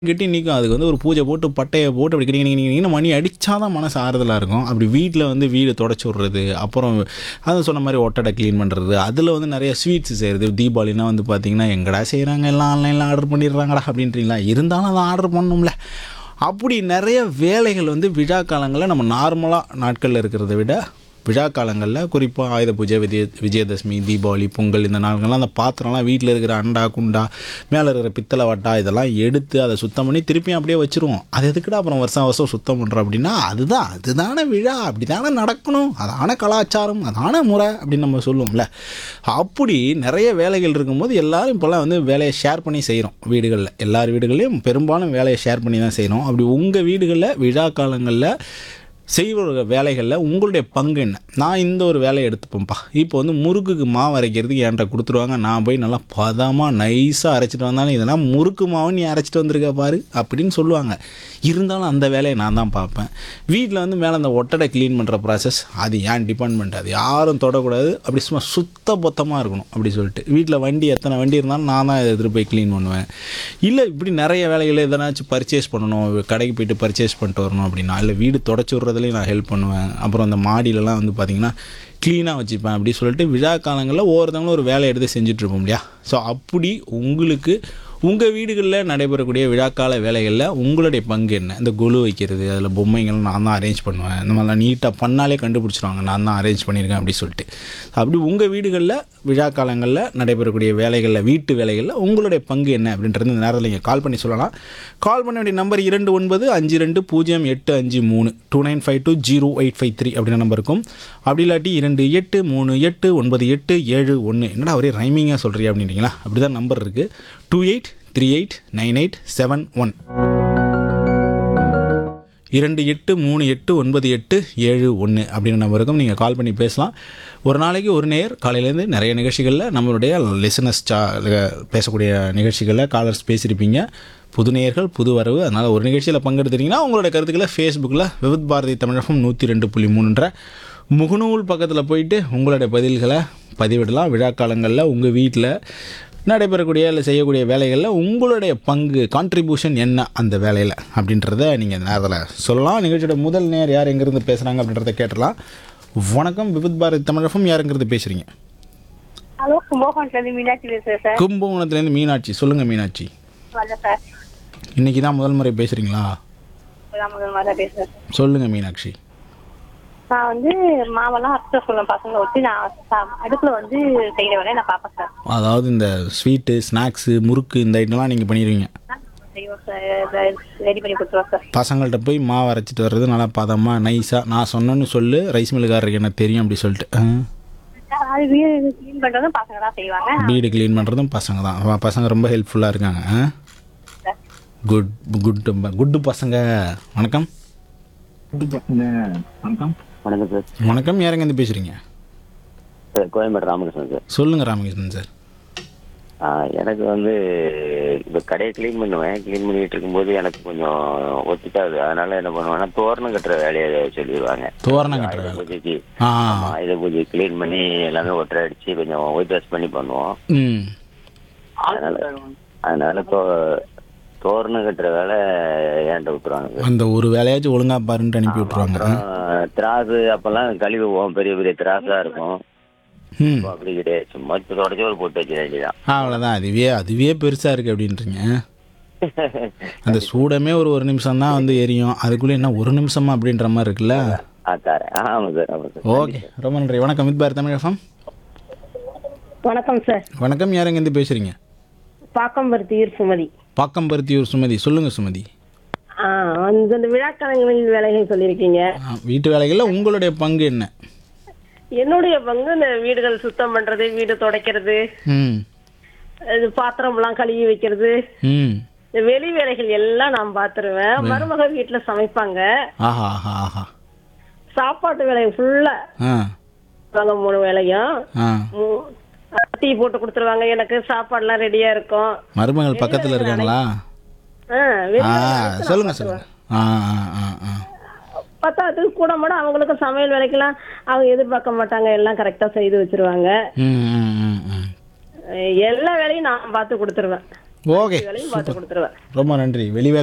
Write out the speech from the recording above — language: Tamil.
கட்டி நிற்கும் அதுக்கு வந்து ஒரு பூஜை போட்டு பட்டையை போட்டு அப்படி கிணி கிணி கிணின்னு மணி அடித்தாதான் மனசு ஆறுதலாக இருக்கும் அப்படி வீட்டில் வந்து வீடு தொடச்சி விட்றது அப்புறம் அது சொன்ன மாதிரி ஒட்டடை க்ளீன் பண்ணுறது அதில் வந்து நிறைய ஸ்வீட்ஸ் செய்கிறது தீபாவளினா வந்து பார்த்தீங்கன்னா எங்கடா செய்கிறாங்க எல்லாம் ஆன்லைனில் ஆர்டர் பண்ணிடுறாங்கடா அப்படின்றீங்களா இருந்தாலும் அதை ஆர்டர் பண்ணணும்ல அப்படி நிறைய வேலைகள் வந்து விழா காலங்களில் நம்ம நார்மலாக நாட்களில் இருக்கிறத விட விழா காலங்களில் குறிப்பாக ஆயுத பூஜை விஜய விஜயதசமி தீபாவளி பொங்கல் இந்த நாள்கள்லாம் அந்த பாத்திரம்லாம் வீட்டில் இருக்கிற அண்டா குண்டா மேலே இருக்கிற பித்தளை வட்டா இதெல்லாம் எடுத்து அதை சுத்தம் பண்ணி திருப்பியும் அப்படியே வச்சுருவோம் அது எதுக்குடா அப்புறம் வருஷம் வருஷம் சுத்தம் பண்ணுறோம் அப்படின்னா அதுதான் அதுதானே விழா அப்படி தானே நடக்கணும் அதான கலாச்சாரம் அதான முறை அப்படின்னு நம்ம சொல்லுவோம்ல அப்படி நிறைய வேலைகள் இருக்கும்போது எல்லாரும் இப்போல்லாம் வந்து வேலையை ஷேர் பண்ணி செய்கிறோம் வீடுகளில் எல்லார் வீடுகள்லையும் பெரும்பாலும் வேலையை ஷேர் பண்ணி தான் செய்கிறோம் அப்படி உங்கள் வீடுகளில் விழா காலங்களில் செய்கிற வேலைகளில் உங்களுடைய பங்கு என்ன நான் இந்த ஒரு வேலையை எடுத்துப்பேன்ப்பா இப்போ வந்து முறுக்குக்கு மாவு அரைக்கிறதுக்கு என்கிட்ட கொடுத்துருவாங்க நான் போய் நல்லா பதமாக நைஸாக அரைச்சிட்டு வந்தாலும் இதெல்லாம் முறுக்கு மாவு நீ அரைச்சிட்டு வந்திருக்க பாரு அப்படின்னு சொல்லுவாங்க இருந்தாலும் அந்த வேலையை நான் தான் பார்ப்பேன் வீட்டில் வந்து மேலே அந்த ஒட்டடை க்ளீன் பண்ணுற ப்ராசஸ் அது ஏன் டிபெண்ட் அது யாரும் தொடக்கூடாது அப்படி சும்மா சுத்த பொத்தமாக இருக்கணும் அப்படி சொல்லிட்டு வீட்டில் வண்டி எத்தனை வண்டி இருந்தாலும் நான் தான் இதை எடுத்துகிட்டு போய் க்ளீன் பண்ணுவேன் இல்லை இப்படி நிறைய வேலைகள் எதனாச்சும் பர்ச்சேஸ் பண்ணணும் கடைக்கு போயிட்டு பர்ச்சேஸ் பண்ணிட்டு வரணும் அப்படின்னா இல்லை வீடு தொடச்சி விட்றதுலையும் நான் ஹெல்ப் பண்ணுவேன் அப்புறம் அந்த மாடியிலலாம் வந்து பார்த்திங்கன்னா க்ளீனாக வச்சுப்பேன் அப்படி சொல்லிட்டு விழா காலங்களில் ஒவ்வொருத்தவங்களும் ஒரு வேலை எடுத்து செஞ்சுட்ருப்போம் இல்லையா ஸோ அப்படி உங்களுக்கு உங்கள் வீடுகளில் நடைபெறக்கூடிய விழாக்கால வேலைகளில் உங்களுடைய பங்கு என்ன இந்த கொலு வைக்கிறது அதில் பொம்மைகள் நான் தான் அரேஞ்ச் பண்ணுவேன் இந்த மாதிரிலாம் நீட்டாக பண்ணாலே கண்டுபிடிச்சிருவாங்க நான் தான் அரேஞ்ச் பண்ணியிருக்கேன் அப்படி சொல்லிட்டு அப்படி உங்கள் வீடுகளில் விழா காலங்களில் நடைபெறக்கூடிய வேலைகளில் வீட்டு வேலைகளில் உங்களுடைய பங்கு என்ன அப்படின்றது இந்த நேரத்தில் நீங்கள் கால் பண்ணி சொல்லலாம் கால் பண்ண வேண்டிய நம்பர் இரண்டு ஒன்பது அஞ்சு ரெண்டு பூஜ்ஜியம் எட்டு அஞ்சு மூணு two nine five two zero eight five three அப்படின்ற நம்பர் இருக்கும் அப்படி இல்லாட்டி இரண்டு எட்டு மூணு எட்டு ஒன்பது எட்டு ஏழு ஒன்று என்னடா ஒரே ரைமிங்காக சொல்கிறியா அப்படின்றீங்களா அப்படி தான் நம்பர் இருக்குது two eight three eight nine eight seven one இரண்டு எட்டு மூணு எட்டு ஒன்பது எட்டு ஏழு ஒன்று அப்படின்ற நம்பருக்கும் நீங்கள் கால் பண்ணி பேசலாம் ஒரு நாளைக்கு ஒரு நேர் காலையிலேருந்து நிறைய நிகழ்ச்சிகளில் நம்மளுடைய லிசனஸ் சா பேசக்கூடிய நிகழ்ச்சிகளில் காலர்ஸ் பேசியிருப்பீங்க புது நேயர்கள் புது வரவு அதனால் ஒரு நிகழ்ச்சியில் பங்கெடுத்துட்டீங்கன்னா உங்களோட கருத்துக்களை ஃபேஸ்புக்கில் விவித் பாரதி தமிழகம் நூற்றி ரெண்டு புள்ளி மூணுன்ற முகநூல் பக்கத்தில் போயிட்டு உங்களுடைய பதில்களை பதிவிடலாம் விழா காலங்களில் உங்கள் வீட்டில் நடைபெறக்கூடிய இல்லை செய்யக்கூடிய வேலைகளில் உங்களுடைய பங்கு கான்ட்ரிபியூஷன் என்ன அந்த வேலையில் அப்படின்றத நீங்கள் இந்த நேரத்தில் சொல்லலாம் நிகழ்ச்சியோட முதல் நேர் யார் எங்கேருந்து பேசுகிறாங்க அப்படின்றத கேட்டலாம் வணக்கம் விபத் பாரதி தமிழகம் யாருங்கிறது பேசுகிறீங்க ஹலோ கும்பகோணத்துலேருந்து மீனாட்சி பேசுகிறேன் சார் கும்பகோணத்துலேருந்து மீனாட்சி சொல்லுங்கள் மீனாட்சி வணக்கம் சார் இன்றைக்கி தான் முதல் முறை பேசுகிறீங்களா இப்பதான் முதல் மாதிரி பேசுகிறேன் சார் சொல்லுங்கள் மீனாட்சி நான் வந்து மாவெல்லாம் அத்தை சொல்லுவேன் பசங்களை வச்சு நான் ச- அடுப்புல வந்து செய்கிற வேலையை நான் பார்ப்பேன் சார் அதாவது இந்த ஸ்வீட்டு ஸ்நாக்ஸு முறுக்கு இந்த ஐட்டம்லாம் நீங்கள் பண்ணிடுவீங்க செய்வோம் சார் ரெடி பண்ணி கொடுத்துருவோம் சார் பசங்கள்கிட்ட போய் மாவு அரைச்சிட்டு வர்றது நல்லா பதமாக நைஸாக நான் சொன்னேன்னு சொல்லு ரைஸ் மில்லுக்காரருக்கு எனக்கு தெரியும் அப்படி சொல்லிட்டு ஆ. அது வீடு க்ளீன் பண்ணுறதும் பசங்க தான் செய்வாங்க வீடு க்ளீன் பண்ணுறதும் பசங்க தான் அவ- பசங்க ரொம்ப ஹெல்ப்ஃபுல்லாக இருக்காங்க குட் குட் குட்டு பசங்க வணக்கம் வணக்கம் சார் வணக்கம் யாருங்க இருந்து பேசுகிறீங்க சார் கோயம்பேடு ராமகிருஷ்ணன் சார் சொல்லுங்கள் ராமகிருஷ்ணன் சார் ஆ, எனக்கு வந்து இப்போ கடையை க்ளீன் பண்ணுவேன் க்ளீன் பண்ணிட்டு இருக்கும்போது எனக்கு கொஞ்சம் ஒத்துக்காது அதனால என்ன பண்ணுவேன்னா தோரணம் கட்டுற வேலையை சொல்லிடுவாங்க தோரணம் கட்டுற ஆயுத வேலை பூஜைக்கு ஆ ஆமா, ஆயுத பூஜை க்ளீன் பண்ணி எல்லாமே ஒட்டரை அடிச்சு கொஞ்சம் ஒயிட் வாஷ் பண்ணி பண்ணுவோம் ம் அதனால அதனால தோ தோரணம் கட்டுற வேலை ஏன்ட்ட விட்டுருவாங்க அந்த ஒரு வேலையாச்சும் ஒழுங்காக பாருன்ட்டு அனுப்பி விட்ருவாங்க அப்புறம் திராசு அப்பெல்லாம் கழுவுவோம் பெரிய பெரிய திராசா இருக்கும் ம் இப்போ அப்படி கிடையாது சும்மா தொடச்சி ஒரு போட்டு வச்சிட வேண்டியதான் அவ்வளோதான் அதுவே அதுவே பெருசாக இருக்குது அப்படின்றீங்க அந்த சூடமே ஒரு ஒரு நிமிஷம் தான் வந்து எரியும் அதுக்குள்ளே என்ன ஒரு நிமிஷமா அப்படின்ற மாதிரி இருக்குல்ல ஆ தரேன் ஆமாம் சார் ஆமாம் சார் ஓகே ரொம்ப நன்றி வணக்கம் வித் பார் தமிழ் எஃப்எம் வணக்கம் சார் வணக்கம் யாருங்க இருந்து பேசுகிறீங்க பாக்கம்பருத்தியூர் சுமதி பாக்கம்பருத்தியூர் சுமதி சொல்லுங்கள் சுமதி ஆ அந்த அந்த விழாக்காலங்களில் வேலைகள் சொல்லியிருக்கீங்க ஆ, வீட்டு வேலைகளில் உங்களுடைய பங்கு என்ன என்னுடைய பங்கு இந்த வீடுகள் சுத்தம் பண்ணுறது வீடு துடைக்கிறது ம் இது பாத்திரம்லாம் கழுவி வைக்கிறது ம் இந்த வெளி வேலைகள் எல்லாம் நான் பார்த்துருவேன் மருமக வீட்டுல சமைப்பாங்க ஆஹா ஆஹா ஆஹா சாப்பாட்டு வேலையை ஃபுல்லா ஆ வாங்க மூணு வேலையும் ஆ மூ- டீ போட்டு கொடுத்துருவாங்க எனக்கு சாப்பாடுலாம் ரெடியா இருக்கும் மருமகள் பக்கத்தில் இருக்காங்களா ஆ, வெளி ஆ வேலை அனைத்தும் நான் சொல்லுங்கள் சொல்லுங்கள் ஆ ஆ ஆ ஆ பத்தாத்துக்கு கூட மாட அவங்களுக்கு சமையல் வேலைக்கெல்லாம் அவங்க எதிர்பார்க்க மாட்டாங்க எல்லாம் கரெக்டா செய்து வச்சிருவாங்க ம் ம் ம் ம் எல்லா வேலையும் நான் பார்த்து கொடுத்துருவேன் ஓகே வேலையும் பார்த்து கொடுத்துருவேன் ரொம்ப நன்றி வெளி